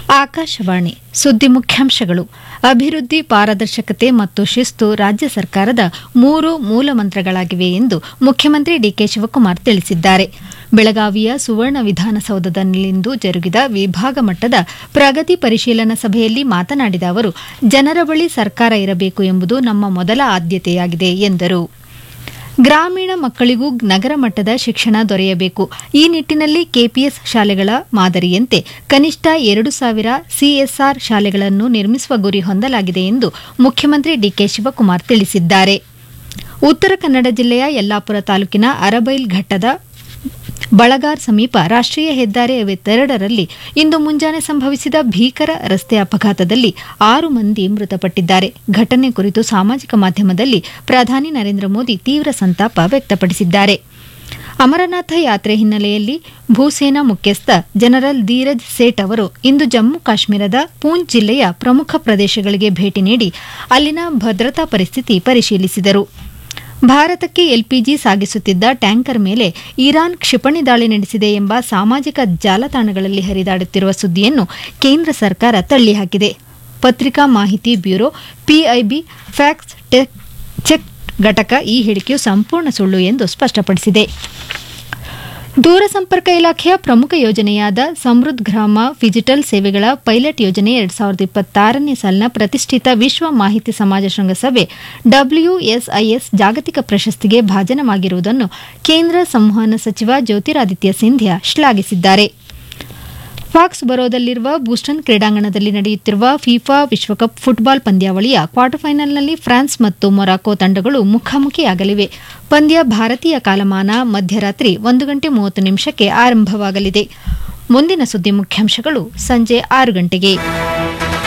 ಆಕಾಶವಾಣಿ ಸುದ್ದಿ ಮುಖ್ಯಾಂಶಗಳು ಅಭಿವೃದ್ಧಿ ಪಾರದರ್ಶಕತೆ ಮತ್ತು ಶಿಸ್ತು ರಾಜ್ಯ ಸರ್ಕಾರದ ಮೂರು ಮೂಲ ಮಂತ್ರಗಳಾಗಿವೆ ಎಂದು ಮುಖ್ಯಮಂತ್ರಿ ಡಿಕೆ ಶಿವಕುಮಾರ್ ತಿಳಿಸಿದ್ದಾರೆ ಬೆಳಗಾವಿಯ ಸುವರ್ಣ ವಿಧಾನಸೌಧದಲ್ಲಿಂದು ಜರುಗಿದ ವಿಭಾಗ ಮಟ್ಟದ ಪ್ರಗತಿ ಪರಿಶೀಲನಾ ಸಭೆಯಲ್ಲಿ ಮಾತನಾಡಿದ ಅವರು ಜನರ ಬಳಿ ಸರ್ಕಾರ ಇರಬೇಕು ಎಂಬುದು ನಮ್ಮ ಮೊದಲ ಆದ್ಯತೆಯಾಗಿದೆ ಎಂದರು ಗ್ರಾಮೀಣ ಮಕ್ಕಳಿಗೂ ನಗರ ಮಟ್ಟದ ಶಿಕ್ಷಣ ದೊರೆಯಬೇಕು ಈ ನಿಟ್ಟಿನಲ್ಲಿ ಕೆಪಿಎಸ್ ಶಾಲೆಗಳ ಮಾದರಿಯಂತೆ ಕನಿಷ್ಠ ಎರಡು ಸಾವಿರ ಸಿಎಸ್ಆರ್ ಶಾಲೆಗಳನ್ನು ನಿರ್ಮಿಸುವ ಗುರಿ ಹೊಂದಲಾಗಿದೆ ಎಂದು ಮುಖ್ಯಮಂತ್ರಿ ಡಿಕೆ ಶಿವಕುಮಾರ್ ತಿಳಿಸಿದ್ದಾರೆ ಉತ್ತರ ಕನ್ನಡ ಜಿಲ್ಲೆಯ ಯಲ್ಲಾಪುರ ತಾಲೂಕಿನ ಅರಬೈಲ್ ಘಟ್ಟದ ಬಳಗಾರ್ ಸಮೀಪ ರಾಷ್ಟ್ರೀಯ ಹೆದ್ದಾರಿ ಐವತ್ತೆರಡರಲ್ಲಿ ಇಂದು ಮುಂಜಾನೆ ಸಂಭವಿಸಿದ ಭೀಕರ ರಸ್ತೆ ಅಪಘಾತದಲ್ಲಿ ಆರು ಮಂದಿ ಮೃತಪಟ್ಟಿದ್ದಾರೆ ಘಟನೆ ಕುರಿತು ಸಾಮಾಜಿಕ ಮಾಧ್ಯಮದಲ್ಲಿ ಪ್ರಧಾನಿ ನರೇಂದ್ರ ಮೋದಿ ತೀವ್ರ ಸಂತಾಪ ವ್ಯಕ್ತಪಡಿಸಿದ್ದಾರೆ ಅಮರನಾಥ ಯಾತ್ರೆ ಹಿನ್ನೆಲೆಯಲ್ಲಿ ಭೂಸೇನಾ ಮುಖ್ಯಸ್ಥ ಜನರಲ್ ಧೀರಜ್ ಸೇಠ್ ಅವರು ಇಂದು ಜಮ್ಮು ಕಾಶ್ಮೀರದ ಪೂಂಚ್ ಜಿಲ್ಲೆಯ ಪ್ರಮುಖ ಪ್ರದೇಶಗಳಿಗೆ ಭೇಟಿ ನೀಡಿ ಅಲ್ಲಿನ ಭದ್ರತಾ ಪರಿಸ್ಥಿತಿ ಪರಿಶೀಲಿಸಿದರು ಭಾರತಕ್ಕೆ ಎಲ್ಪಿಜಿ ಸಾಗಿಸುತ್ತಿದ್ದ ಟ್ಯಾಂಕರ್ ಮೇಲೆ ಇರಾನ್ ಕ್ಷಿಪಣಿ ದಾಳಿ ನಡೆಸಿದೆ ಎಂಬ ಸಾಮಾಜಿಕ ಜಾಲತಾಣಗಳಲ್ಲಿ ಹರಿದಾಡುತ್ತಿರುವ ಸುದ್ದಿಯನ್ನು ಕೇಂದ್ರ ಸರ್ಕಾರ ತಳ್ಳಿಹಾಕಿದೆ ಪತ್ರಿಕಾ ಮಾಹಿತಿ ಬ್ಯೂರೋ ಪಿಐಬಿ ಫ್ಯಾಕ್ಸ್ ಚೆಕ್ ಘಟಕ ಈ ಹೇಳಿಕೆಯು ಸಂಪೂರ್ಣ ಸುಳ್ಳು ಎಂದು ಸ್ಪಷ್ಟಪಡಿಸಿದೆ ದೂರಸಂಪರ್ಕ ಇಲಾಖೆಯ ಪ್ರಮುಖ ಯೋಜನೆಯಾದ ಸಮೃದ್ಧ ಗ್ರಾಮ ಡಿಜಿಟಲ್ ಸೇವೆಗಳ ಪೈಲಟ್ ಯೋಜನೆ ಎರಡ್ ಸಾವಿರದ ಇಪ್ಪತ್ತಾರನೇ ಸಾಲಿನ ಪ್ರತಿಷ್ಠಿತ ವಿಶ್ವ ಮಾಹಿತಿ ಸಮಾಜ ಶೃಂಗಸಭೆ ಡಬ್ಲ್ಯೂಎಸ್ಐಎಸ್ ಜಾಗತಿಕ ಪ್ರಶಸ್ತಿಗೆ ಭಾಜನವಾಗಿರುವುದನ್ನು ಕೇಂದ್ರ ಸಂವಹನ ಸಚಿವ ಜ್ಯೋತಿರಾದಿತ್ಯ ಸಿಂಧ್ಯಾ ಶ್ಲಾಘಿಸಿದ್ದಾರೆ ಫಾಕ್ಸ್ ಬರೋದಲ್ಲಿರುವ ಬೂಸ್ಟನ್ ಕ್ರೀಡಾಂಗಣದಲ್ಲಿ ನಡೆಯುತ್ತಿರುವ ಫಿಫಾ ವಿಶ್ವಕಪ್ ಫುಟ್ಬಾಲ್ ಪಂದ್ಯಾವಳಿಯ ಕ್ವಾರ್ಟರ್ ಫೈನಲ್ನಲ್ಲಿ ಫ್ರಾನ್ಸ್ ಮತ್ತು ಮೊರಾಕೊ ತಂಡಗಳು ಮುಖಾಮುಖಿಯಾಗಲಿವೆ ಪಂದ್ಯ ಭಾರತೀಯ ಕಾಲಮಾನ ಮಧ್ಯರಾತ್ರಿ ಒಂದು ಗಂಟೆ ಮೂವತ್ತು ನಿಮಿಷಕ್ಕೆ ಆರಂಭವಾಗಲಿದೆ ಮುಂದಿನ ಸುದ್ದಿ ಮುಖ್ಯಾಂಶಗಳು ಸಂಜೆ ಆರು ಗಂಟೆಗೆ